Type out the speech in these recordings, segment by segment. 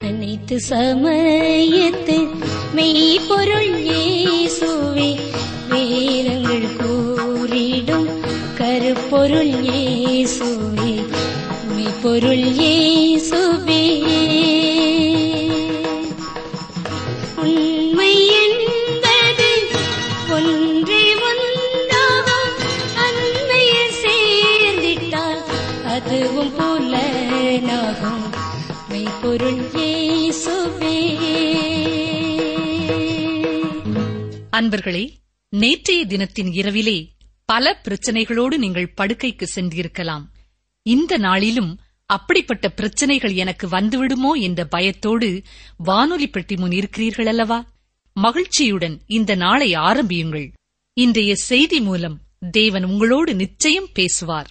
அனைத்து சமயத்து மெய்ப்பொருள் இயேசுவே வேதங்கள் கூறிடும் கருப்பொருள் இயேசுவே மெய்ப்பொருள் இயேசுவே உண்மை என்பது ஒன்றே ஒன்றாகும் அண்மையில் சேர்ந்திட்டால் அதுவும் புலனாகும் மெய்ப்பொருள் இயேசுவே அன்பர்களே நேற்றைய தினத்தின் இரவிலே பல பிரச்சனைகளோடு நீங்கள் படுக்கைக்கு சென்றிருக்கலாம் இந்த நாளிலும் அப்படிப்பட்ட பிரச்சனைகள் எனக்கு வந்துவிடுமோ என்ற பயத்தோடு வானொலி பெட்டி முன் இருக்கிறீர்கள் அல்லவா மகிழ்ச்சியுடன் இந்த நாளை ஆரம்பியுங்கள் இன்றைய செய்தி மூலம் தேவன் உங்களோடு நிச்சயம் பேசுவார்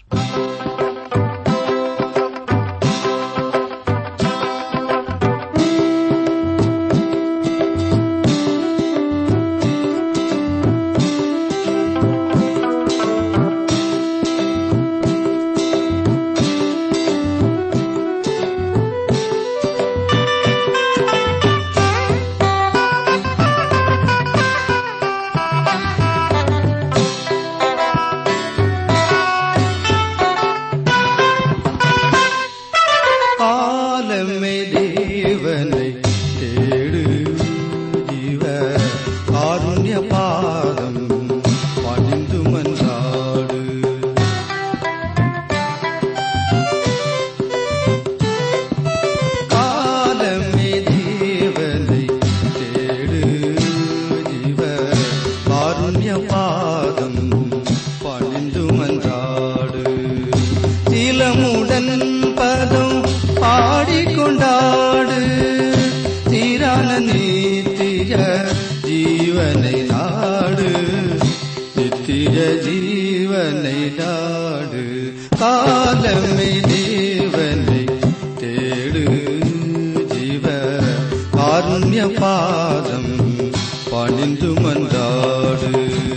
காலமே தேவனை தேடு ஜீவ காருண்ய பாதம் பணிந்து மன்றாடு காலமே தேவனை தேடு ஜீவ காருண்ய பாதம் பணிந்து மன்றாடு திலமுடன் பதம் பாடிக்கொண்டாடு தீரான நீத்திய ஜீவனை நாடு நித்திய ஜீவனை நாடு காலமே தேவனை தேடு ஜீவ காருண்ய பாதம் பணிந்து மன்றாடு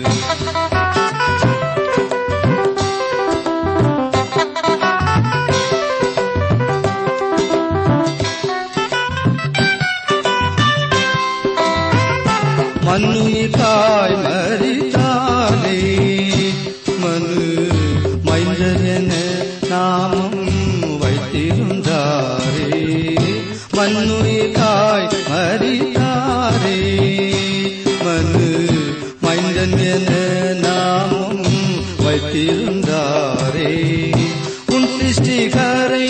மண்ணுயிர்காய் மறித்தாலே மனு மைந்தரென நாமம் வைத்திருந்தாரே மண்ணுயிர்காய் மறித்தாரே மனு மைந்தன் என நாமம் வைத்திருந்தாரே உன் சிருஷ்டிகரை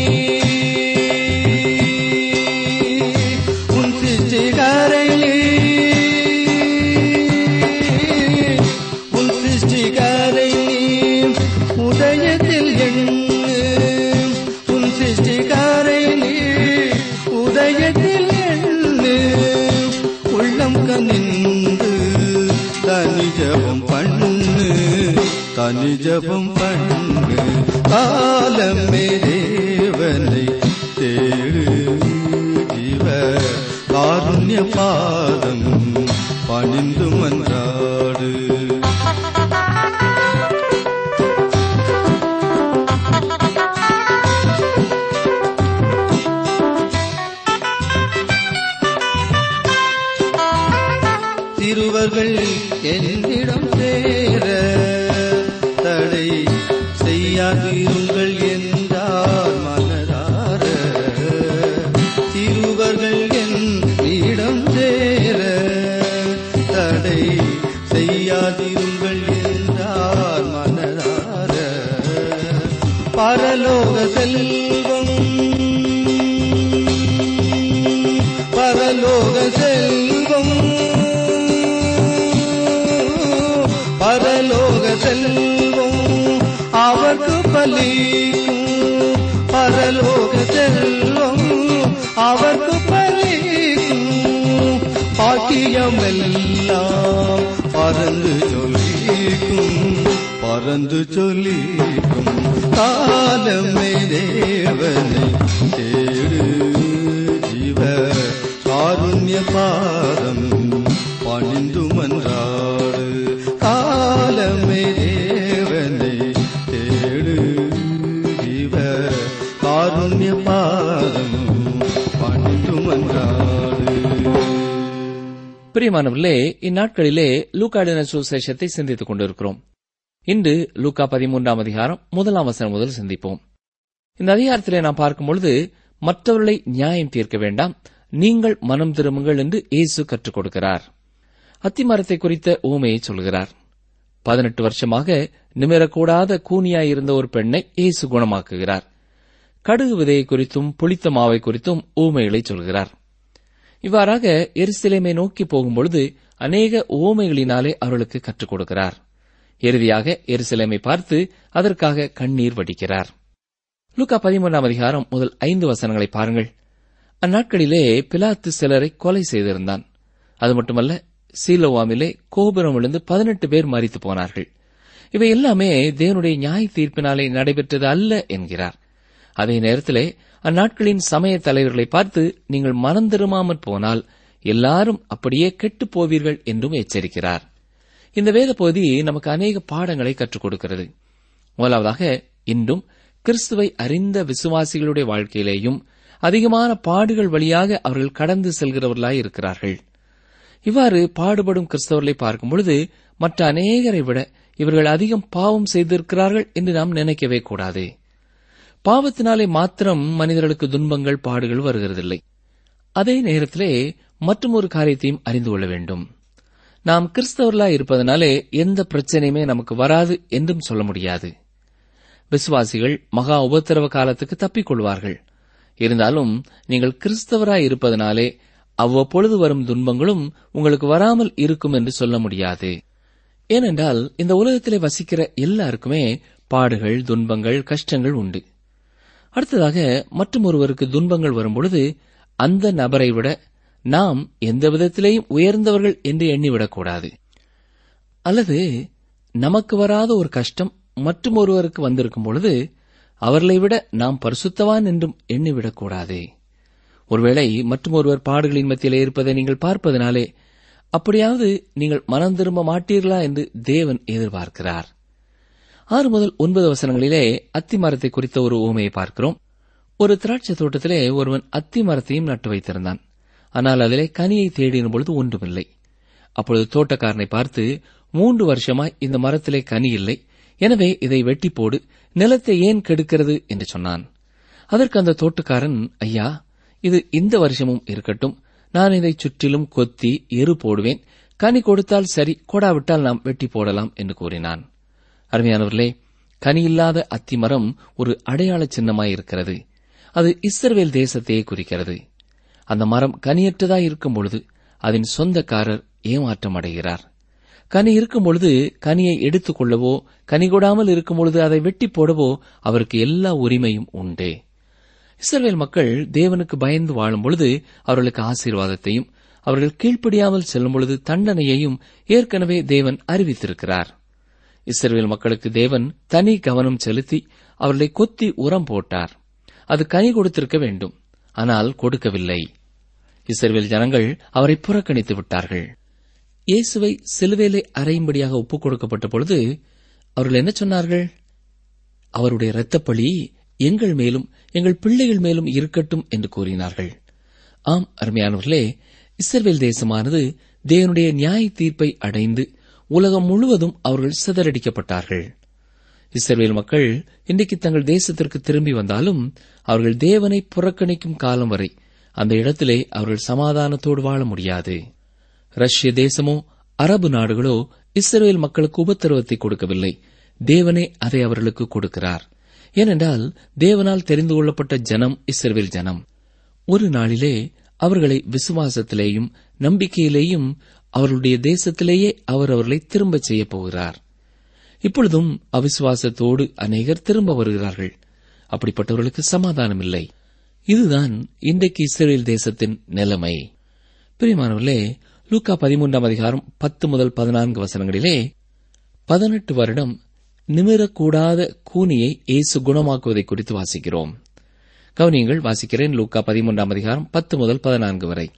உன் சிருஷ்டிகரை உன் சிருஷ்டிகரை உதயத்தில் எண்ணு உன் சிருஷ்டிகரை உதயத்தில் எண்ணு உள்ளம் கனிந்து தனி ஜபம் பண்ணு தனி ஜபம் பண்ணு காலமே தேவனை தேடு ஜீவ காருண்ய பாதம் பணிந்து மன்றாடு சிறுவர்கள் என்னிடம் சேர தடை செய்யாதிருங்கள் என்றார் மனதார சிறுவர்கள் என்னிடம் சேர தடை செய்யாதிருங்கள் என்றார் மனதார பரலோக செல்வம் பரலோக செல்வம் பரலோக செல்வம் அவர்க்கு பலிக்கும் பரலோக செல்வம் அவர்க்கு பலிக்கும் பாக்கியமெல்லாம் பறந்து சொல்லிக்கும் பறந்து சொல்லிக்கும் காலமே தேவனை தேடு ஜீவ காருண்ய பாதம் பணிந்து மன்றாடு காலமே தேவனை தேடு ஜீவ காருண்ய பாதம் பணிந்து மன்றாடு பிரியமானவர்களே இந்நாட்களிலே லூக்காடின சுசேஷத்தை சிந்தித்துக் கொண்டிருக்கிறோம் இன்று லூக்கா பதிமூன்றாம் அதிகாரம் முதலாம் வசனம் முதல் சிந்திப்போம் இந்த அதிகாரத்திலே நாம் பார்க்கும் பொழுது மற்றவர்களை நியாயம் தீர்க்க வேண்டாம் நீங்கள் மனம் திரும்புங்கள் என்று இயேசு கற்றுக் கொடுக்கிறார் அத்திமரத்தை குறித்த ஊமையை சொல்கிறார் பதினெட்டு வருஷமாக நிமிரக்கூடாத கூனியாயிருந்த ஒரு பெண்ணை இயேசு குணமாக்குகிறார் கடுகு விதையை குறித்தும் புளித்த மாவை குறித்தும் ஊமைகளை சொல்கிறார் இவ்வாறாக எருசலேமை நோக்கி போகும்பொழுது அநேக ஓமைகளினாலே அவர்களுக்கு கற்றுக் கொடுக்கிறார் இறுதியாக எருசலேமை பார்த்து அதற்காக கண்ணீர் வடிக்கிறார் லூக்கா பதிமூன்றாம் அதிகாரம் முதல் ஐந்து வசனங்களை பாருங்கள் அந்நாட்களிலே பிலாத்து சிலரை கொலை செய்திருந்தான் அது மட்டுமல்ல சீலோவாமிலே கோபுரம் விழுந்து பதினெட்டு பேர் மறித்து போனார்கள் இவை எல்லாமே தேவனுடைய நியாய தீர்ப்பினாலே நடைபெற்றது அல்ல என்கிறார் அதே நேரத்திலே அந்நாட்களின் சமய தலைவர்களை பார்த்து நீங்கள் மனம் திரும்பாமற் போனால் எல்லாரும் அப்படியே கெட்டுப் போவீர்கள் என்றும் எச்சரிக்கிறார் இந்த வேத பகுதி நமக்கு அநேக பாடங்களை கற்றுக் கொடுக்கிறது முதலாவதாக இன்றும் கிறிஸ்துவை அறிந்த விசுவாசிகளுடைய வாழ்க்கையிலேயும் அதிகமான பாடுகள் வழியாக அவர்கள் கடந்து செல்கிறவர்களாய் இருக்கிறார்கள் இவ்வாறு பாடுபடும் கிறிஸ்தவர்களை பார்க்கும் பொழுது மற்ற அநேகரை விட இவர்கள் அதிகம் பாவம் செய்திருக்கிறார்கள் என்று நாம் நினைக்கவே கூடாது பாவத்தினாலே மாத்திரம் மனிதர்களுக்கு துன்பங்கள் பாடுகள் வருகிறதில்லை அதே நேரத்திலே மற்றும் ஒரு காரியத்தையும் அறிந்து கொள்ள வேண்டும் நாம் கிறிஸ்தவர்களாய் இருப்பதனாலே எந்த பிரச்சனையுமே நமக்கு வராது என்றும் சொல்ல முடியாது விசுவாசிகள் மகா உபத்திரவ காலத்துக்கு தப்பிக் கொள்வார்கள் இருந்தாலும் நீங்கள் கிறிஸ்தவராய் இருப்பதனாலே அவ்வப்பொழுது வரும் துன்பங்களும் உங்களுக்கு வராமல் இருக்கும் என்று சொல்ல முடியாது ஏனென்றால் இந்த உலகத்திலே வசிக்கிற எல்லாருக்குமே பாடுகள் துன்பங்கள் கஷ்டங்கள் உண்டு அடுத்ததாக மற்றும் ஒருவருக்கு துன்பங்கள் வரும்பொழுது அந்த நபரை விட நாம் எந்த விதத்திலேயும் உயர்ந்தவர்கள் என்று எண்ணிவிடக்கூடாது அல்லது நமக்கு வராத ஒரு கஷ்டம் மற்றும் ஒருவருக்கு வந்திருக்கும் பொழுது அவர்களை விட நாம் பரிசுத்தவான் என்றும் எண்ணிவிடக்கூடாது ஒருவேளை மற்றும் ஒருவர் பாடுகளின் மத்தியிலே இருப்பதை நீங்கள் பார்ப்பதனாலே அப்படியாவது நீங்கள் மனம் திரும்ப மாட்டீர்களா என்று தேவன் எதிர்பார்க்கிறார் ஆறு முதல் ஒன்பது வசனங்களிலே அத்தி மரத்தை குறித்த ஒரு ஊமையை பார்க்கிறோம் ஒரு திராட்சை தோட்டத்திலே ஒருவன் அத்தி மரத்தையும் நட்டு வைத்திருந்தான் ஆனால் அதிலே கனியை தேடின பொழுது ஒன்றுமில்லை அப்பொழுது தோட்டக்காரனை பார்த்து மூன்று வருஷமாய் இந்த மரத்திலே கனி இல்லை எனவே இதை வெட்டி போடு நிலத்தை ஏன் கெடுக்கிறது என்று சொன்னான் அதற்கு அந்த தோட்டக்காரன் ஐயா இது இந்த வருஷமும் இருக்கட்டும் நான் இதை சுற்றிலும் கொத்தி எரு போடுவேன் கனி கொடுத்தால் சரி கொடாவிட்டால் நாம் வெட்டி போடலாம் என்று கூறினான் அருமையானவர்களே கனி இல்லாத அத்திமரம் ஒரு அடையாள சின்னமாய் இருக்கிறது அது இஸ்ரவேல் தேசத்தையே குறிக்கிறது அந்த மரம் கனியற்றதாய் இருக்கும் பொழுது அதன் சொந்தக்காரர் ஏமாற்றம் அடைகிறார் கனி இருக்கும் பொழுது கனியை எடுத்துக் கொள்ளவோ கனி கொடாமல் இருக்கும் பொழுது அதை வெட்டி போடவோ அவருக்கு எல்லா உரிமையும் உண்டே இஸ்ரவேல் மக்கள் தேவனுக்கு பயந்து வாழும் பொழுது அவர்களுக்கு ஆசீர்வாதத்தையும் அவர்கள் கீழ்ப்படியாமல் செல்லும் பொழுது தண்டனையையும் ஏற்கனவே தேவன் அறிவித்திருக்கிறார் இஸ்ரவேல் மக்களுக்கு தேவன் தனி கவனம் செலுத்தி அவர்களை கொத்தி உரம் போட்டார் அது கனி கொடுத்திருக்க வேண்டும் ஆனால் கொடுக்கவில்லை இஸ்ரவேல் ஜனங்கள் அவரை புறக்கணித்து விட்டார்கள் இயேசுவை சிலுவேலை அறையும்படியாக ஒப்புக் கொடுக்கப்பட்ட பொழுது அவர்கள் என்ன சொன்னார்கள் அவருடைய இரத்தப்பழி எங்கள் மேலும் எங்கள் பிள்ளைகள் மேலும் இருக்கட்டும் என்று கூறினார்கள் ஆம் அருமையானவர்களே இஸ்ரவேல் தேசமானது தேவனுடைய நியாய தீர்ப்பை அடைந்து உலகம் முழுவதும் அவர்கள் சிதறடிக்கப்பட்டார்கள் இஸ்ரவேல் மக்கள் இன்றைக்கு தங்கள் தேசத்திற்கு திரும்பி வந்தாலும் அவர்கள் தேவனை புறக்கணிக்கும் காலம் வரை அந்த இடத்திலே அவர்கள் சமாதானத்தோடு வாழ முடியாது ரஷ்ய தேசமோ அரபு நாடுகளோ இஸ்ரேல் மக்களுக்கு உபத்திரவத்தை கொடுக்கவில்லை தேவனே அதை அவர்களுக்கு கொடுக்கிறார் ஏனென்றால் தேவனால் தெரிந்து கொள்ளப்பட்ட ஜனம் இஸ்ரவேல் ஜனம் ஒரு நாளிலே அவர்களை விசுவாசத்திலேயும் நம்பிக்கையிலேயும் அவர்களுடைய தேசத்திலேயே அவர் அவர்களை திரும்பச் செய்யப் போகிறார் இப்பொழுதும் அவிசுவாசத்தோடு அநேகர் திரும்ப வருகிறார்கள் அப்படிப்பட்டவர்களுக்கு சமாதானம் இல்லை இதுதான் இன்றைக்கு இஸ்ரேல் தேசத்தின் நிலைமை பிரியமானவர்களே லூக்கா பதிமூன்றாம் அதிகாரம் பத்து முதல் பதினான்கு வசனங்களிலே பதினெட்டு வருடம் நிமிரக்கூடாத கூனியை இயேசு குணமாக்குவதை குறித்து வாசிக்கிறோம் கவனியங்கள் வாசிக்கிறேன் லூக்கா பதிமூன்றாம் அதிகாரம் பத்து முதல் பதினான்கு வரை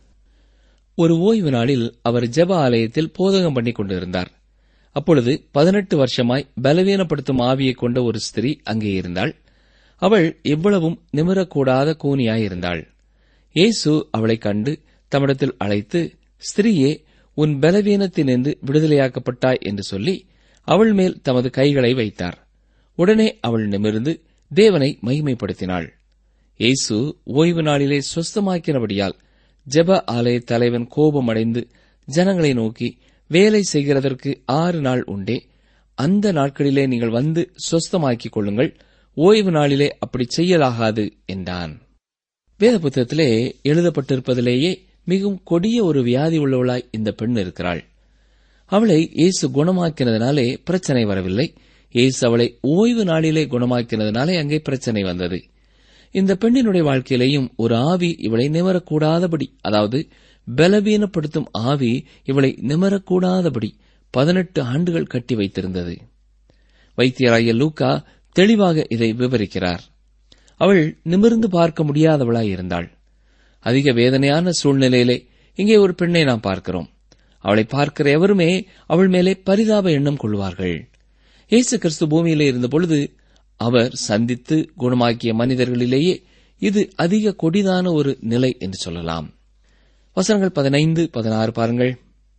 ஒரு ஓய்வு நாளில் அவர் ஜெப ஆலயத்தில் போதகம் பண்ணிக் கொண்டிருந்தார் அப்பொழுது பதினெட்டு வருஷமாய் பலவீனப்படுத்தும் ஆவியைக் கொண்ட ஒரு ஸ்திரீ அங்கே இருந்தாள் அவள் எவ்வளவும் நிமிரக்கூடாத கூனியாயிருந்தாள் இயேசு அவளைக் கண்டு தம்மிடத்தில் அழைத்து ஸ்திரீயே உன் பலவீனத்தினின்று விடுதலையாக்கப்பட்டாய் என்று சொல்லி அவள் மேல் தமது கைகளை வைத்தார் உடனே அவள் நிமிர்ந்து தேவனை மகிமைப்படுத்தினாள் இயேசு ஓய்வு நாளிலே சொஸ்தமாக்கினபடியால் ஜெப ஆலய தலைவன் கோபமடைந்து ஜனங்களை நோக்கி வேலை செய்கிறதற்கு ஆறு நாள் உண்டே அந்த நாட்களிலே நீங்கள் வந்து சொஸ்தமாக்கிக் கொள்ளுங்கள் ஓய்வு நாளிலே அப்படி செய்யலாகாது என்றான் வேத புத்தகத்திலே எழுதப்பட்டிருப்பதிலேயே மிகவும் கொடிய ஒரு வியாதி உள்ளவளாய் இந்த பெண் இருக்கிறாள் அவளை இயேசு குணமாக்கினதினாலே பிரச்சனை வரவில்லை இயேசு அவளை ஓய்வு நாளிலே குணமாக்கினதினாலே அங்கே பிரச்சனை வந்தது இந்த பெண்ணினுடைய வாழ்க்கையிலேயும் ஒரு ஆவி இவளை நிமரக்கூடாதபடி அதாவது பலவீனப்படுத்தும் ஆவி இவளை நிமரக்கூடாதபடி பதினெட்டு ஆண்டுகள் கட்டி வைத்திருந்தது வைத்தியராகிய லூக்கா தெளிவாக இதை விவரிக்கிறார் அவள் நிமிர்ந்து பார்க்க முடியாதவளாய் இருந்தாள் அதிக வேதனையான சூழ்நிலையிலே இங்கே ஒரு பெண்ணை நாம் பார்க்கிறோம் அவளை பார்க்கிற எவருமே அவள் மேலே பரிதாப எண்ணம் கொள்வார்கள் இயேசு கிறிஸ்து பூமியிலே இருந்தபொழுது அவர் சந்தித்து குணமாக்கிய மனிதர்களிலேயே இது அதிக கொடிதான ஒரு நிலை என்று சொல்லலாம் வசனங்கள் பதினைந்து பதினாறு பாருங்கள்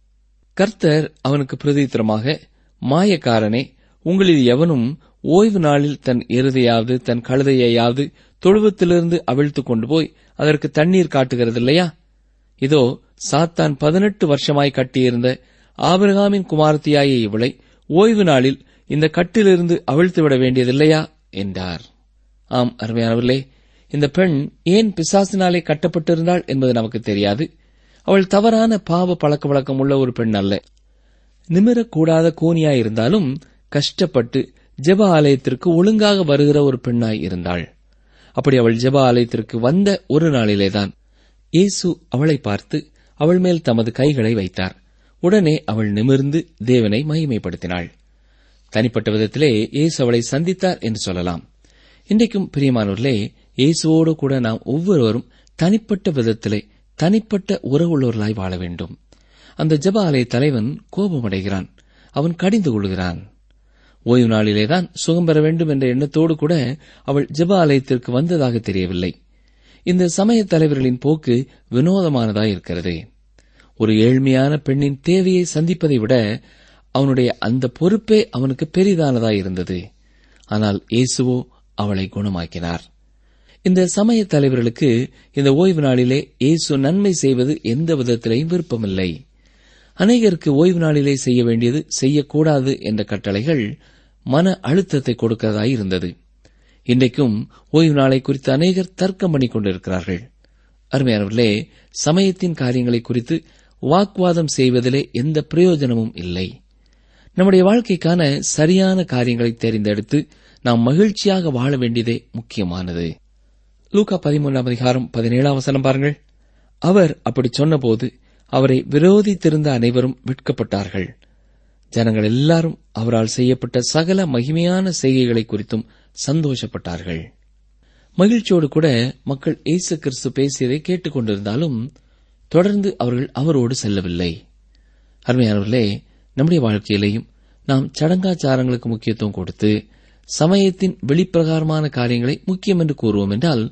கர்த்தர் அவனுக்கு பிரதித்திரமாக மாயக்காரனே உங்களில் எவனும் ஓய்வு நாளில் தன் எருதையாவது தன் கழுதையையாவது தொழுவத்திலிருந்து அவிழ்த்து கொண்டு போய் அதற்கு தண்ணீர் காட்டுகிறதில்லையா இதோ சாத்தான் பதினெட்டு வருஷமாய் கட்டியிருந்த ஆபிரகாமின் குமாரத்தியாய இவளை ஓய்வு நாளில் இந்த கட்டிலிருந்து அவிழ்த்து விட வேண்டியதில்லையா என்றார் ஆம் அருமையானவர்களே இந்த பெண் ஏன் பிசாசினாலே கட்டப்பட்டிருந்தாள் என்பது நமக்கு தெரியாது அவள் தவறான பாவ பழக்க வழக்கம் உள்ள ஒரு பெண் அல்ல நிமிரக்கூடாத கூனியாயிருந்தாலும் கஷ்டப்பட்டு ஜெப ஆலயத்திற்கு ஒழுங்காக வருகிற ஒரு பெண்ணாய் இருந்தாள் அப்படி அவள் ஜெப ஆலயத்திற்கு வந்த ஒரு நாளிலேதான் இயேசு அவளை பார்த்து அவள் மேல் தமது கைகளை வைத்தார் உடனே அவள் நிமிர்ந்து தேவனை மகிமைப்படுத்தினாள் தனிப்பட்ட விதத்திலே இயேசு அவளை சந்தித்தார் என்று சொல்லலாம் இன்றைக்கும் பிரியமானவர்களே இயேசுவோடு கூட நாம் ஒவ்வொருவரும் தனிப்பட்ட விதத்திலே தனிப்பட்ட உறவுள்ளவர்களாய் வாழ வேண்டும் அந்த ஜெப ஆலய தலைவன் கோபமடைகிறான் அவன் கடிந்து கொள்கிறான் ஓய்வு நாளிலேதான் சுகம் பெற வேண்டும் என்ற எண்ணத்தோடு கூட அவள் ஜெப ஆலயத்திற்கு வந்ததாக தெரியவில்லை இந்த சமய தலைவர்களின் போக்கு வினோதமானதாய் இருக்கிறது ஒரு ஏழ்மையான பெண்ணின் தேவையை சந்திப்பதை விட அவனுடைய அந்த பொறுப்பே அவனுக்கு பெரிதானதாய் இருந்தது ஆனால் இயேசுவோ அவளை குணமாக்கினார் இந்த சமய தலைவர்களுக்கு இந்த ஓய்வு நாளிலே இயேசு நன்மை செய்வது எந்த விதத்திலையும் விருப்பமில்லை அநேகருக்கு ஓய்வு நாளிலே செய்ய வேண்டியது செய்யக்கூடாது என்ற கட்டளைகள் மன அழுத்தத்தை கொடுக்கிறதாய் இருந்தது இன்றைக்கும் ஓய்வு நாளை குறித்து அநேகர் தர்க்கம் பண்ணிக் கொண்டிருக்கிறார்கள் அருமையானவர்களே சமயத்தின் காரியங்களை குறித்து வாக்குவாதம் செய்வதிலே எந்த பிரயோஜனமும் இல்லை நம்முடைய வாழ்க்கைக்கான சரியான காரியங்களை தெரிந்தெடுத்து நாம் மகிழ்ச்சியாக வாழ வேண்டியதே முக்கியமானது லூகா பதிமூன்றாம் அதிகாரம் பதினேழாம் வசனம் பாருங்கள் அவர் அப்படி சொன்னபோது அவரை விரோதித்திருந்த அனைவரும் விற்கப்பட்டார்கள் ஜனங்கள் எல்லாரும் அவரால் செய்யப்பட்ட சகல மகிமையான செய்கைகளை குறித்தும் சந்தோஷப்பட்டார்கள் மகிழ்ச்சியோடு கூட மக்கள் இயேசு கிறிஸ்து பேசியதை கேட்டுக் கொண்டிருந்தாலும் தொடர்ந்து அவர்கள் அவரோடு செல்லவில்லை அருமையானவர்களே நம்முடைய வாழ்க்கையிலேயும் நாம் சடங்காச்சாரங்களுக்கு முக்கியத்துவம் கொடுத்து சமயத்தின் வெளிப்பிரகாரமான காரியங்களை முக்கியம் என்று கூறுவோம் என்றால்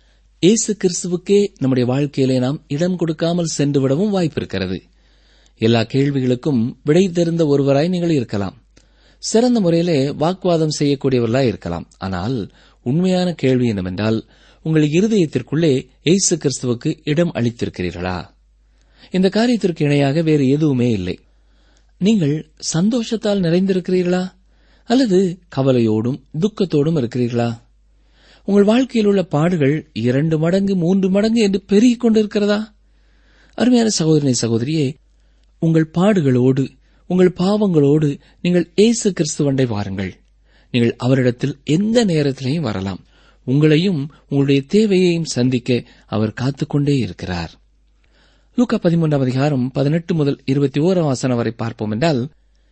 இயேசு கிறிஸ்துவுக்கே நம்முடைய வாழ்க்கையிலே நாம் இடம் கொடுக்காமல் சென்று விடவும் வாய்ப்பு இருக்கிறது எல்லா கேள்விகளுக்கும் விடை தெரிந்த ஒருவராய் நீங்கள் இருக்கலாம் சிறந்த முறையிலே வாக்குவாதம் செய்யக்கூடியவர்களாய் இருக்கலாம் ஆனால் உண்மையான கேள்வி என்னவென்றால் உங்கள் இருதயத்திற்குள்ளே இயேசு கிறிஸ்துவுக்கு இடம் அளித்திருக்கிறீர்களா இந்த காரியத்திற்கு இணையாக வேறு எதுவுமே இல்லை நீங்கள் சந்தோஷத்தால் நிறைந்திருக்கிறீர்களா அல்லது கவலையோடும் துக்கத்தோடும் இருக்கிறீர்களா உங்கள் வாழ்க்கையில் உள்ள பாடுகள் இரண்டு மடங்கு மூன்று மடங்கு என்று பெருகிக் கொண்டிருக்கிறதா அருமையான சகோதரனை சகோதரியே உங்கள் பாடுகளோடு உங்கள் பாவங்களோடு நீங்கள் இயேசு கிறிஸ்துவண்டை வாருங்கள் நீங்கள் அவரிடத்தில் எந்த நேரத்திலையும் வரலாம் உங்களையும் உங்களுடைய தேவையையும் சந்திக்க அவர் காத்துக்கொண்டே இருக்கிறார் லூக்கா பதிமூன்றாம் அதிகாரம் பதினெட்டு முதல் இருபத்தி ஓராம் வசனம் வரை பார்ப்போம் என்றால்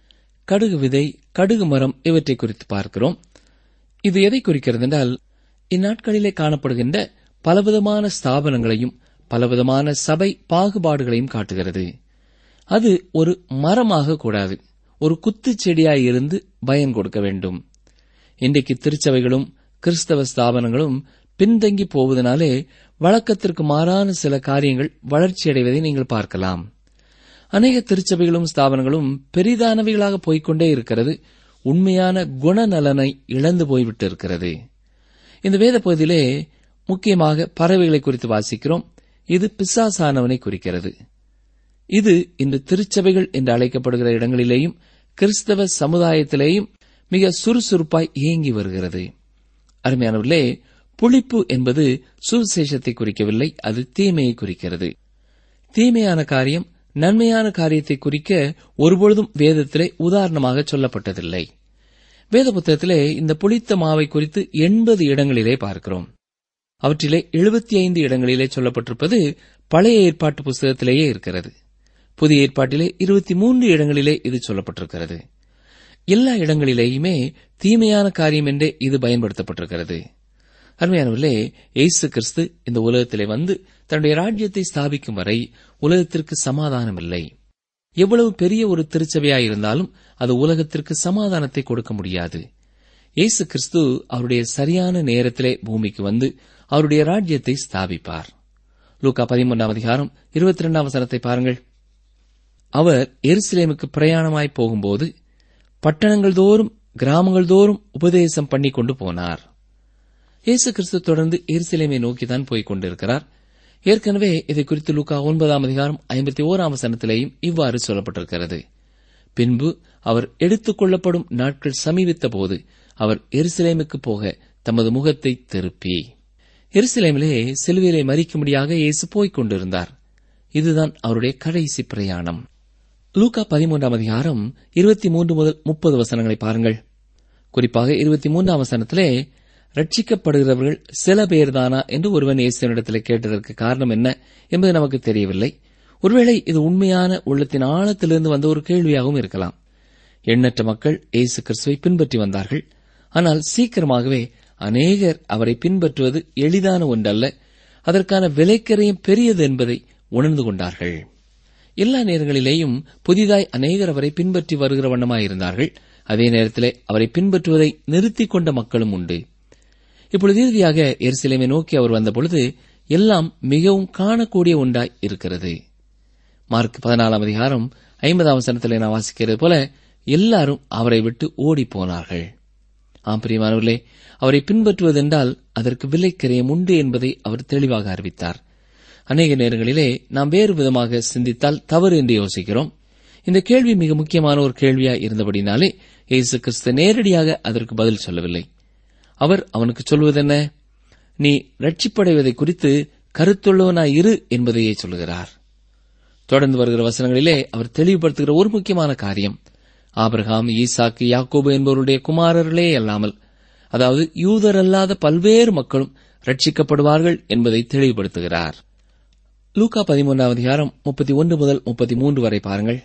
கடுகு விதை கடுகு மரம் இவற்றை குறித்து பார்க்கிறோம் இது எதை குறிக்கிறது என்றால் இந்நாட்களிலே காணப்படுகின்ற பலவிதமான ஸ்தாபனங்களையும் பலவிதமான சபை பாகுபாடுகளையும் காட்டுகிறது அது ஒரு மரமாக கூடாது ஒரு குத்துச் செடியாய் இருந்து பயன் கொடுக்க வேண்டும் இன்றைக்கு திருச்சபைகளும் கிறிஸ்தவ ஸ்தாபனங்களும் பின்தங்கி போவதனாலே வழக்கத்திற்கு மாறான சில காரியங்கள் வளர்ச்சியடைவதை நீங்கள் பார்க்கலாம் அநேக திருச்சபைகளும் ஸ்தாபனங்களும் பெரிதானவைகளாக போய்க்கொண்டே இருக்கிறது உண்மையான குணநலனை இழந்து போய்விட்டு இருக்கிறது இந்த வேத பகுதியிலே முக்கியமாக பறவைகளை குறித்து வாசிக்கிறோம் இது பிசாசானவனை குறிக்கிறது இது இன்று திருச்சபைகள் என்று அழைக்கப்படுகிற இடங்களிலேயும் கிறிஸ்தவ சமுதாயத்திலேயும் மிக சுறுசுறுப்பாய் இயங்கி வருகிறது அருமையானவர்களே புளிப்பு என்பது சுவிசேஷத்தை குறிக்கவில்லை அது தீமையை குறிக்கிறது தீமையான காரியம் நன்மையான காரியத்தை குறிக்க ஒருபொழுதும் வேதத்திலே உதாரணமாக சொல்லப்பட்டதில்லை வேத புத்தகத்திலே இந்த புளித்த மாவை குறித்து எண்பது இடங்களிலே பார்க்கிறோம் அவற்றிலே எழுபத்தி ஐந்து இடங்களிலே சொல்லப்பட்டிருப்பது பழைய ஏற்பாட்டு புஸ்தகத்திலேயே இருக்கிறது புதிய ஏற்பாட்டிலே இருபத்தி மூன்று இடங்களிலே இது சொல்லப்பட்டிருக்கிறது எல்லா இடங்களிலேயுமே தீமையான காரியம் என்றே இது பயன்படுத்தப்பட்டிருக்கிறது அருமையானவர்களே இயேசு கிறிஸ்து இந்த உலகத்திலே வந்து தன்னுடைய ராஜ்யத்தை ஸ்தாபிக்கும் வரை உலகத்திற்கு சமாதானம் இல்லை எவ்வளவு பெரிய ஒரு திருச்சபையாயிருந்தாலும் அது உலகத்திற்கு சமாதானத்தை கொடுக்க முடியாது இயேசு கிறிஸ்து அவருடைய சரியான நேரத்திலே பூமிக்கு வந்து அவருடைய ராஜ்யத்தை ஸ்தாபிப்பார் லூக்கா பதிமூன்றாம் அதிகாரம் இருபத்தி இரண்டாம் வசனத்தை பாருங்கள் அவர் எருசலேமுக்கு பிரயாணமாய் போகும்போது பட்டணங்கள் தோறும் கிராமங்கள் தோறும் உபதேசம் பண்ணி கொண்டு போனார் இயேசு கிறிஸ்து தொடர்ந்து எருசலேமை நோக்கிதான் போய்க் கொண்டிருக்கிறார் ஏற்கனவே இதை குறித்து லூக்கா ஒன்பதாம் அதிகாரம் ஐம்பத்தி ஓராம் வசனத்திலேயும் இவ்வாறு சொல்லப்பட்டிருக்கிறது பின்பு அவர் எடுத்துக் கொள்ளப்படும் நாட்கள் சமீபித்த போது அவர் எருசலேமுக்கு போக தமது முகத்தை திருப்பி எருசலேமிலே சிலுவையிலே மறிக்கும்படியாக இயேசு போய்க் கொண்டிருந்தார் இதுதான் அவருடைய கடைசி பிரயாணம் லூக்கா பதிமூன்றாம் அதிகாரம் இருபத்தி மூன்று முதல் முப்பது வசனங்களை பாருங்கள் குறிப்பாக இருபத்தி மூன்றாம் வசனத்திலே ரட்சிக்கப்படுகிறவர்கள் சில பேர்தானா என்று ஒருவன் இயேசுவினிடத்தில் கேட்டதற்கு காரணம் என்ன என்பது நமக்கு தெரியவில்லை ஒருவேளை இது உண்மையான உள்ளத்தின் ஆழத்திலிருந்து வந்த ஒரு கேள்வியாகவும் இருக்கலாம் எண்ணற்ற மக்கள் இயேசு கிறிஸ்துவை பின்பற்றி வந்தார்கள் ஆனால் சீக்கிரமாகவே அநேகர் அவரை பின்பற்றுவது எளிதான ஒன்றல்ல அதற்கான விலைக்கரையும் பெரியது என்பதை உணர்ந்து கொண்டார்கள் எல்லா நேரங்களிலேயும் புதிதாய் அநேகர் அவரை பின்பற்றி வருகிற வண்ணமாயிருந்தார்கள் அதே நேரத்திலே அவரை பின்பற்றுவதை நிறுத்திக் கொண்ட மக்களும் உண்டு இப்பொழுது இறுதியாக எருசலேமை நோக்கி அவர் வந்தபொழுது எல்லாம் மிகவும் காணக்கூடிய ஒன்றாய் இருக்கிறது மார்க் பதினாலாம் அதிகாரம் ஐம்பதாம் வசனத்தில் நான் வாசிக்கிறது போல எல்லாரும் அவரை விட்டு ஓடிப் போனார்கள் ஆம் பிரியமானவர்களே அவரை பின்பற்றுவதென்றால் அதற்கு விலைக்கரையம் உண்டு என்பதை அவர் தெளிவாக அறிவித்தார் அநேக நேரங்களிலே நாம் வேறு விதமாக சிந்தித்தால் தவறு என்று யோசிக்கிறோம் இந்த கேள்வி மிக முக்கியமான ஒரு இருந்தபடினாலே இருந்தபடினாலே இயேசு கிறிஸ்து நேரடியாக அதற்கு பதில் சொல்லவில்லை அவர் அவனுக்கு சொல்வதென்ன நீ ரட்சிப்படைவதை குறித்து கருத்துள்ளவனாய் இரு என்பதையே சொல்கிறார் தொடர்ந்து வருகிற வசனங்களிலே அவர் தெளிவுபடுத்துகிற ஒரு முக்கியமான காரியம் ஆபிரகாம் ஈசாக்கு யாக்கோபு என்பவருடைய குமாரர்களே அல்லாமல் அதாவது யூதர் அல்லாத பல்வேறு மக்களும் ரட்சிக்கப்படுவார்கள் என்பதை தெளிவுபடுத்துகிறார் லூகா பதிமூன்றாம் அதிகாரம் முப்பத்தி ஒன்று முதல் முப்பத்தி மூன்று வரை பாருங்கள்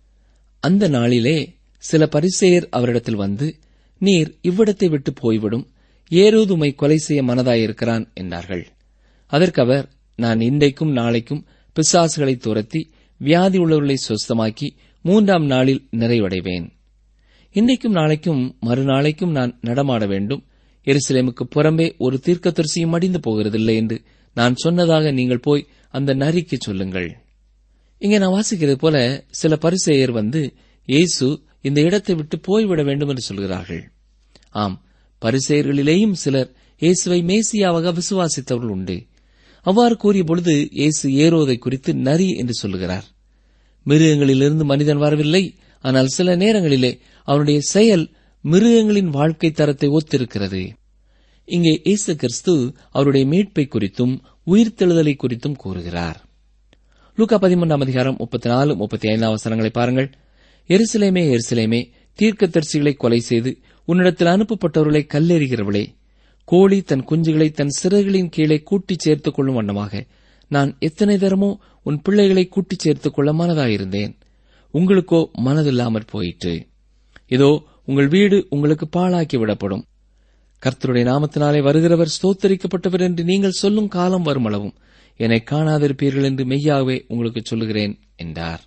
அந்த நாளிலே சில பரிசேயர் அவரிடத்தில் வந்து நீர் இவ்விடத்தை விட்டு போய்விடும் ஏரோது உம்மை கொலை செய்ய மனதாயிருக்கிறான் என்றார்கள் அதற்கு அவர் நான் இன்றைக்கும் நாளைக்கும் பிசாசுகளை துரத்தி வியாதி உள்ளவர்களை சுஸ்தமாக்கி மூன்றாம் நாளில் நிறைவடைவேன் இன்றைக்கும் நாளைக்கும் மறுநாளைக்கும் நான் நடமாட வேண்டும் எருசலேமுக்கு புறம்பே ஒரு தீர்க்கதரிசியும் மடிந்து போகிறதில்லை என்று நான் சொன்னதாக நீங்கள் போய் அந்த நரிக்கு சொல்லுங்கள் இங்கே நான் வாசிக்கிறது போல சில பரிசெயர் வந்து இயேசு இந்த இடத்தை விட்டு போய்விட வேண்டும் என்று சொல்கிறார்கள் ஆம் பரிசெயர்களிலேயும் சிலர் இயேசுவை மேசியாவாக விசுவாசித்தவர்கள் உண்டு அவ்வாறு கூறிய பொழுது இயேசு ஏரோதை குறித்து நரி என்று சொல்லுகிறார் மிருகங்களிலிருந்து மனிதன் வரவில்லை ஆனால் சில நேரங்களிலே அவனுடைய செயல் மிருகங்களின் வாழ்க்கை தரத்தை ஒத்திருக்கிறது இங்கே இயேசு கிறிஸ்து அவருடைய மீட்பை குறித்தும் உயிர்த்தெழுதலை குறித்தும் கூறுகிறார் லூக்கா பதிமூன்றாம் அதிகாரம் முப்பத்தி நாலு முப்பத்தி ஐந்தாம் அவசரங்களை பாருங்கள் எருசலேமே எருசலேமே தீர்க்கதரிசிகளை கொலை செய்து உன்னிடத்தில் அனுப்பப்பட்டவர்களை கல்லெறிகிறவளே கோழி தன் குஞ்சுகளை தன் சிறகுகளின் கீழே கூட்டிச் சேர்த்துக் கொள்ளும் வண்ணமாக நான் எத்தனை தரமோ உன் பிள்ளைகளை கூட்டிச் சேர்த்துக் கொள்ள மனதாயிருந்தேன் உங்களுக்கோ மனதில்லாமற் போயிற்று இதோ உங்கள் வீடு உங்களுக்கு பாழாக்கி விடப்படும் கர்த்தருடைய நாமத்தினாலே வருகிறவர் ஸ்தோத்தரிக்கப்பட்டவர் என்று நீங்கள் சொல்லும் காலம் வருமளவும் என்னை காணாதிருப்பீர்கள் என்று மெய்யாகவே உங்களுக்கு சொல்லுகிறேன் என்றார்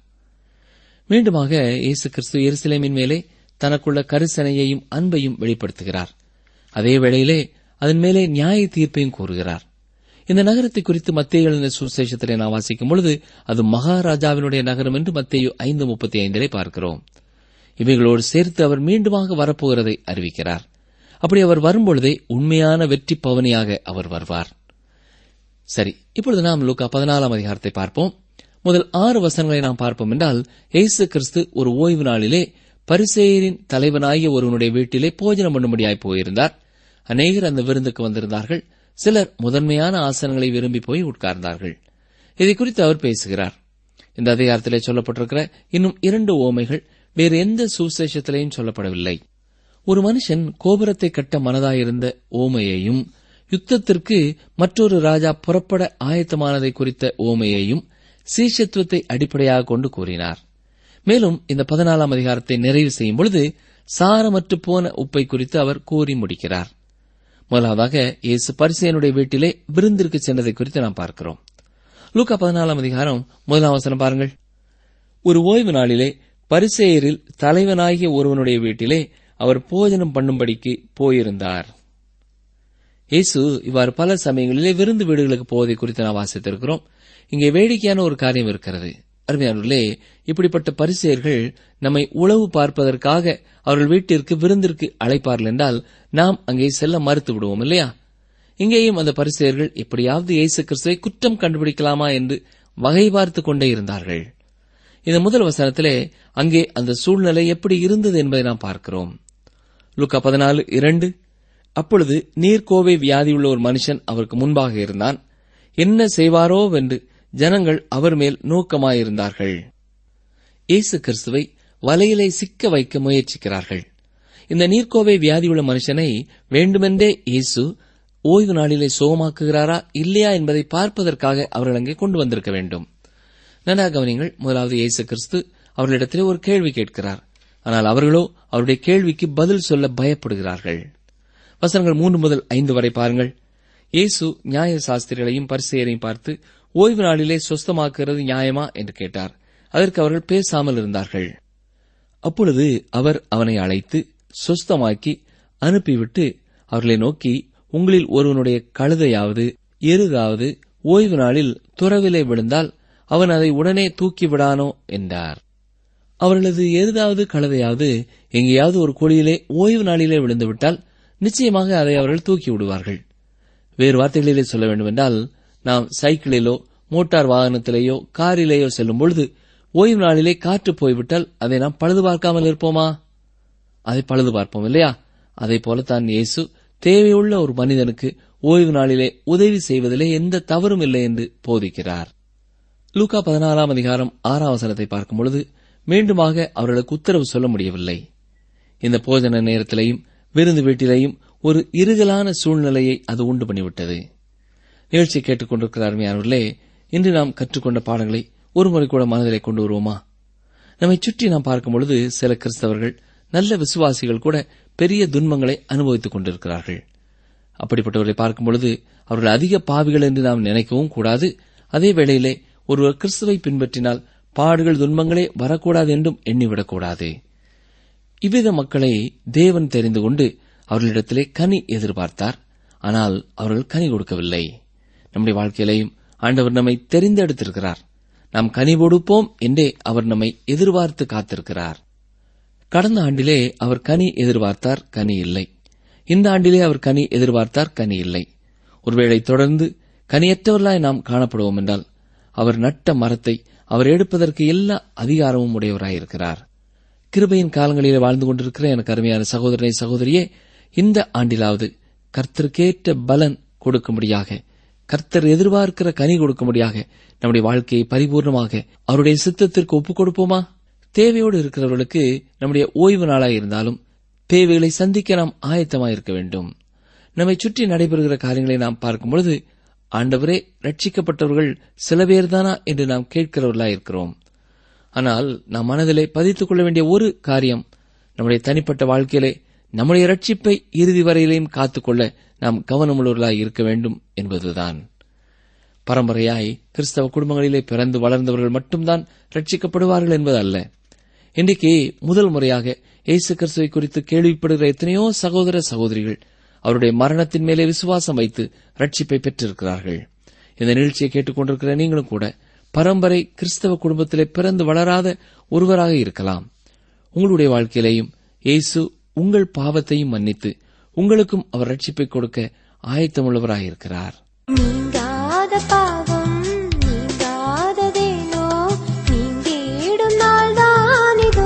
மீண்டுமாக இயேசு கிறிஸ்து எருசலேமின் மேலே தனக்குள்ள கரிசனையையும் அன்பையும் வெளிப்படுத்துகிறார் அதே வேளையிலே அதன் மேலே நியாய தீர்ப்பையும் கூறுகிறார் இந்த நகரத்தை குறித்து மத்திய எழுதின சுசேஷத்திலே நான் வாசிக்கும் பொழுது அது மகாராஜாவினுடைய நகரம் என்று மத்திய ஐந்து முப்பத்தி ஐந்திலே பார்க்கிறோம் இவைகளோடு சேர்த்து அவர் மீண்டுமாக வரப்போகிறதை அறிவிக்கிறார் அப்படி அவர் வரும்பொழுதே உண்மையான வெற்றி பவனியாக அவர் வருவார் சரி இப்பொழுது நாம் லூக்கா பதினாலாம் அதிகாரத்தை பார்ப்போம் முதல் ஆறு வசனங்களை நாம் பார்ப்போம் என்றால் இயேசு கிறிஸ்து ஒரு ஓய்வு நாளிலே பரிசேயரின் தலைவனாகிய ஒருவனுடைய வீட்டிலே போஜனம் பண்ணும்படியாய் போயிருந்தார் அநேகர் அந்த விருந்துக்கு வந்திருந்தார்கள் சிலர் முதன்மையான ஆசனங்களை விரும்பி போய் உட்கார்ந்தார்கள் இதை குறித்து அவர் பேசுகிறார் இந்த அதிகாரத்திலே சொல்லப்பட்டிருக்கிற இன்னும் இரண்டு ஓமைகள் வேறு எந்த சுசேஷத்திலேயும் சொல்லப்படவில்லை ஒரு மனுஷன் கோபுரத்தை கட்ட மனதாயிருந்த ஓமையையும் யுத்தத்திற்கு மற்றொரு ராஜா புறப்பட ஆயத்தமானதை குறித்த ஓமையையும் சீஷத்துவத்தை அடிப்படையாக கொண்டு கூறினார் மேலும் இந்த பதினாலாம் அதிகாரத்தை நிறைவு செய்யும் பொழுது சாரமற்று போன உப்பை குறித்து அவர் கூறி முடிக்கிறார் முதலாவதாக இயேசு பரிசேனுடைய வீட்டிலே விருந்திற்கு சென்றதை குறித்து நாம் பார்க்கிறோம் லூக்கா பதினாலாம் அதிகாரம் முதலாம் வசனம் பாருங்கள் ஒரு ஓய்வு நாளிலே பரிசேயரில் தலைவனாகிய ஒருவனுடைய வீட்டிலே அவர் போஜனம் பண்ணும்படிக்கு போயிருந்தார் இயேசு இவ்வாறு பல சமயங்களிலே விருந்து வீடுகளுக்கு போவதை குறித்து நாம் வாசித்திருக்கிறோம் இங்கே வேடிக்கையான ஒரு காரியம் இருக்கிறது அருமையானவர்களே இப்படிப்பட்ட பரிசெயர்கள் நம்மை உளவு பார்ப்பதற்காக அவர்கள் வீட்டிற்கு விருந்திற்கு அழைப்பார்கள் என்றால் நாம் அங்கே செல்ல மறுத்து விடுவோம் இல்லையா இங்கேயும் அந்த பரிசெயர்கள் எப்படியாவது இயேசு கிறிஸ்துவை குற்றம் கண்டுபிடிக்கலாமா என்று வகை பார்த்து கொண்டே இருந்தார்கள் இந்த முதல் வசனத்திலே அங்கே அந்த சூழ்நிலை எப்படி இருந்தது என்பதை நாம் பார்க்கிறோம் லுக்கா பதினாலு இரண்டு அப்பொழுது நீர்க்கோவை வியாதியுள்ள ஒரு மனுஷன் அவருக்கு முன்பாக இருந்தான் என்ன செய்வாரோ வென்று ஜனங்கள் அவர் மேல் நோக்கமாயிருந்தார்கள் இயேசு கிறிஸ்துவை வலையிலே சிக்க வைக்க முயற்சிக்கிறார்கள் இந்த நீர்க்கோவை வியாதியுள்ள மனுஷனை வேண்டுமென்றே இயேசு ஓய்வு நாளிலே சுகமாக்குகிறாரா இல்லையா என்பதை பார்ப்பதற்காக அவர்கள் அங்கே கொண்டு வந்திருக்க வேண்டும் நன்றா கவனிங்கள் முதலாவது இயேசு கிறிஸ்து அவர்களிடத்திலே ஒரு கேள்வி கேட்கிறார் ஆனால் அவர்களோ அவருடைய கேள்விக்கு பதில் சொல்ல பயப்படுகிறார்கள் வசனங்கள் மூன்று முதல் ஐந்து வரை பாருங்கள் இயேசு நியாய சாஸ்திரிகளையும் பரிசெயரையும் பார்த்து ஓய்வு நாளிலே சொஸ்தமாக்குறது நியாயமா என்று கேட்டார் அதற்கு அவர்கள் பேசாமல் இருந்தார்கள் அப்பொழுது அவர் அவனை அழைத்து சொஸ்தமாக்கி அனுப்பிவிட்டு அவர்களை நோக்கி உங்களில் ஒருவனுடைய கழுதையாவது எருதாவது ஓய்வு நாளில் துறவிலே விழுந்தால் அவன் அதை உடனே தூக்கி விடானோ என்றார் அவர்களது எருதாவது கழுதையாவது எங்கேயாவது ஒரு குழியிலே ஓய்வு நாளிலே விழுந்துவிட்டால் நிச்சயமாக அதை அவர்கள் தூக்கி விடுவார்கள் வேறு வார்த்தைகளிலே சொல்ல வேண்டுமென்றால் நாம் சைக்கிளிலோ மோட்டார் வாகனத்திலேயோ காரிலேயோ செல்லும் பொழுது ஓய்வு நாளிலே காற்று போய்விட்டால் அதை நாம் பழுது பார்க்காமல் இருப்போமா அதை பழுது பார்ப்போம் இல்லையா அதை போலத்தான் இயேசு தேவையுள்ள ஒரு மனிதனுக்கு ஓய்வு நாளிலே உதவி செய்வதிலே எந்த தவறும் இல்லை என்று போதிக்கிறார் லூகா பதினாறாம் அதிகாரம் ஆறாம் வசனத்தை பார்க்கும் பொழுது மீண்டுமாக அவர்களுக்கு உத்தரவு சொல்ல முடியவில்லை இந்த போஜன நேரத்திலேயும் விருந்து வீட்டிலேயும் ஒரு இருகலான சூழ்நிலையை அது உண்டு பண்ணிவிட்டது நிகழ்ச்சி கேட்டுக்கொண்டிருக்கிற அருமையானவர்களே இன்று நாம் கற்றுக்கொண்ட பாடங்களை ஒருமுறை கூட மனதிலே கொண்டு வருவோமா நம்மை சுற்றி நாம் பார்க்கும் பொழுது சில கிறிஸ்தவர்கள் நல்ல விசுவாசிகள் கூட பெரிய துன்பங்களை அனுபவித்துக் கொண்டிருக்கிறார்கள் அப்படிப்பட்டவர்களை பார்க்கும் பொழுது அவர்கள் அதிக பாவிகள் என்று நாம் நினைக்கவும் கூடாது அதே வேளையிலே ஒருவர் கிறிஸ்துவை பின்பற்றினால் பாடுகள் துன்பங்களே வரக்கூடாது என்றும் எண்ணிவிடக்கூடாது இவ்வித மக்களை தேவன் தெரிந்து கொண்டு அவர்களிடத்திலே கனி எதிர்பார்த்தார் ஆனால் அவர்கள் கனி கொடுக்கவில்லை நம்முடைய வாழ்க்கையிலேயும் ஆண்டவர் நம்மை தெரிந்தெடுத்திருக்கிறார் நாம் கனி கொடுப்போம் என்றே அவர் நம்மை எதிர்பார்த்து காத்திருக்கிறார் கடந்த ஆண்டிலே அவர் கனி எதிர்பார்த்தார் கனி இல்லை இந்த ஆண்டிலே அவர் கனி எதிர்பார்த்தார் கனி இல்லை ஒருவேளை தொடர்ந்து கனியற்றவர்களாய் நாம் காணப்படுவோம் என்றால் அவர் நட்ட மரத்தை அவர் எடுப்பதற்கு எல்லா அதிகாரமும் உடையவராயிருக்கிறார் கிருபையின் காலங்களிலே வாழ்ந்து கொண்டிருக்கிற எனக்கு அருமையான சகோதரனை சகோதரியே இந்த ஆண்டிலாவது கர்த்தருக்கேற்ற பலன் கொடுக்கும்படியாக கர்த்தர் எதிர்பார்க்கிற கனி கொடுக்கும்படியாக நம்முடைய வாழ்க்கையை பரிபூர்ணமாக அவருடைய சித்தத்திற்கு ஒப்புக் கொடுப்போமா தேவையோடு இருக்கிறவர்களுக்கு நம்முடைய ஓய்வு நாளாய் இருந்தாலும் தேவைகளை சந்திக்க நாம் ஆயத்தமாயிருக்க வேண்டும் நம்மை சுற்றி நடைபெறுகிற காரியங்களை நாம் பார்க்கும் பொழுது ஆண்டவரே ரட்சிக்கப்பட்டவர்கள் சில பேர்தானா என்று நாம் கேட்கிறவர்களாய் இருக்கிறோம் ஆனால் நாம் மனதிலே பதித்துக் கொள்ள வேண்டிய ஒரு காரியம் நம்முடைய தனிப்பட்ட வாழ்க்கையிலே நம்முடைய ரட்சிப்பை இறுதி வரையிலேயும் காத்துக்கொள்ள நாம் கவனமுள்ளவர்களாய் இருக்க வேண்டும் என்பதுதான் பரம்பரையாய் கிறிஸ்தவ குடும்பங்களிலே பிறந்து வளர்ந்தவர்கள் மட்டும்தான் ரட்சிக்கப்படுவார்கள் என்பது அல்ல இன்றைக்கு முதல் முறையாக இயேசு கிறிஸ்துவை குறித்து கேள்விப்படுகிற எத்தனையோ சகோதர சகோதரிகள் அவருடைய மரணத்தின் மேலே விசுவாசம் வைத்து ரட்சிப்பை பெற்றிருக்கிறார்கள் இந்த நிகழ்ச்சியை கேட்டுக்கொண்டிருக்கிற நீங்களும் கூட பரம்பரை கிறிஸ்தவ குடும்பத்திலே பிறந்து வளராத ஒருவராக இருக்கலாம் உங்களுடைய வாழ்க்கையிலேயும் இயேசு உங்கள் பாவத்தையும் மன்னித்து உங்களுக்கும் அவர் ரட்சிப்பை கொடுக்க ஆயத்தமுள்ளவராயிருக்கிறார் நீங்காத பாவம் நீங்காததேனோ நீங்கிடும் நாள்தானிதோ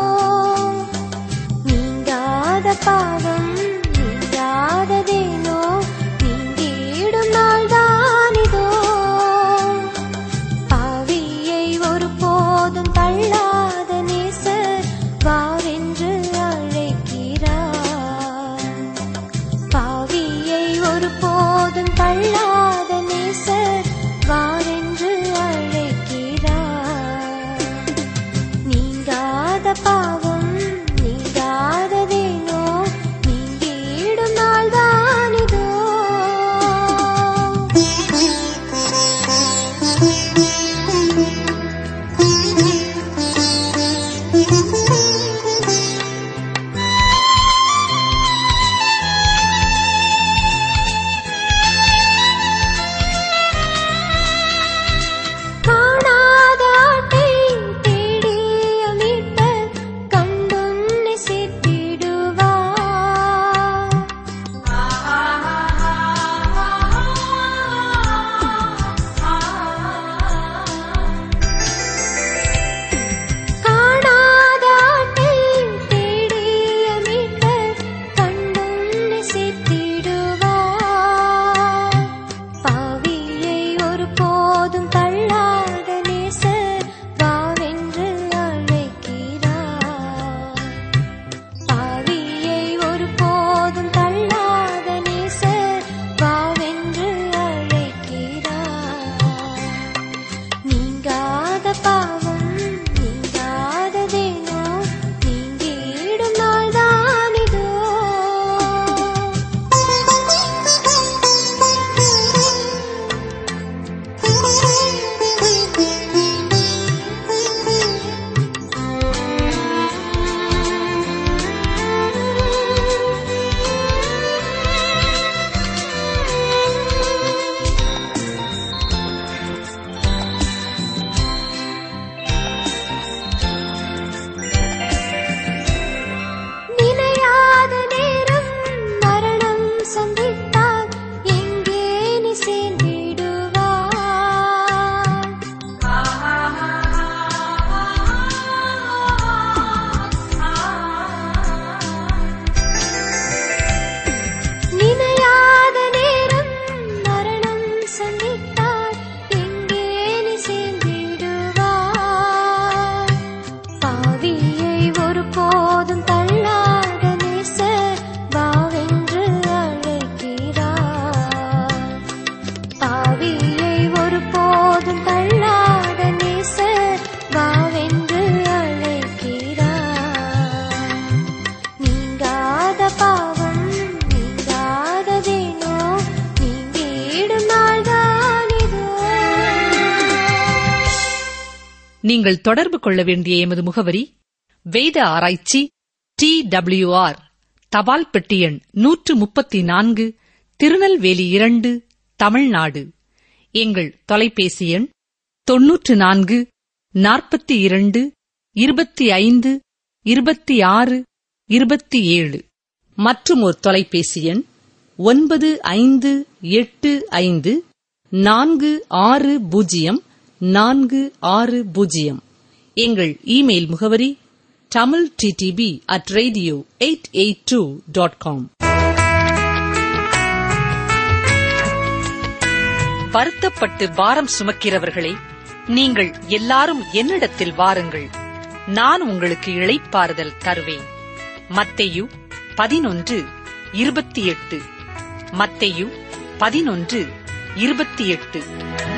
நீங்காத பாவம் நீங்காததேனோ நீங்கிடும் நாள்தானிதோ பாவியை ஒருபோதும் தள்ளாத நேசர் வாவென்று அழைக்கிறார் பாவியை ஒருபோதும் தள்ளாத நேசர் வாரென்று அழைக்கிறார் நீங்காத பாவம் நீங்காததேனோ நீங்கிடும் நாள்தானிதோ காணாத ஆட்டை தேடிய மீட்பர் கண்டுன்னை சேர்த்திடுவார் காணாத ஆட்டை தேடிய மீட்பர் கண்டுன்னை சேர்த்திடுவார் பாவியை ஒருபோதும் தள்ளாத நேசர் வாவென்று அழைக்கிறார் பாவியை ஒருபோதும் தள்ளாத நேசர் வாவென்று அழைக்கிறார் நீங்காத பாவம் நீங்காததேனோ நீங்கிடும் நாள்தானிதோ நினையாத நேரம் மரணம் சந்தித்தால் எங்கே நீ சேர்ந்திடுவாய் நினையாத நேரம் மரணம் சந்தித்தால் எங்கே நீ சேர்ந்திடுவாய் பாவியை ஒருபோதும் தள்ளாத நேசர் வாவென்று அழைக்கிறார் பாவியை ஒருபோதும் தள்ளாத நேசர் வாவென்று அழைக்கிறார் நீங்காத பாவம் நீங்காததேனோ நீங்கிடும் நாள்தானிதோ நீங்கள் தொடர்பு கொள்ள வேண்டிய எமது முகவரி வேத ஆராய்ச்சி டி ஆர் தபால் பெட்டி எண் நூற்று முப்பத்தி நான்கு திருநெல்வேலி இரண்டு தமிழ்நாடு எங்கள் தொலைபேசி எண் தொன்னூற்று நான்கு நாற்பத்தி இரண்டு இருபத்தி ஐந்து இருபத்தி ஆறு இருபத்தி ஏழு மற்றும் ஒரு தொலைபேசி எண் ஒன்பது ஐந்து எட்டு ஐந்து நான்கு ஆறு பூஜ்ஜியம் நான்கு ஆறு பூஜ்ஜியம் எங்கள் இமெயில் முகவரி Tamil DTP at radio eight eight two dot com வருத்தப்பட்டு பாரம் சுமக்கிறவர்களே நீங்கள் எல்லாரும் என்னிடத்தில் வாருங்கள் நான் உங்களுக்கு இளைப்பாறுதல் தருவேன் மத்தேயு பதினொன்று இருபத்தி எட்டு மத்தேயு பதினொன்று இருபத்தி எட்டு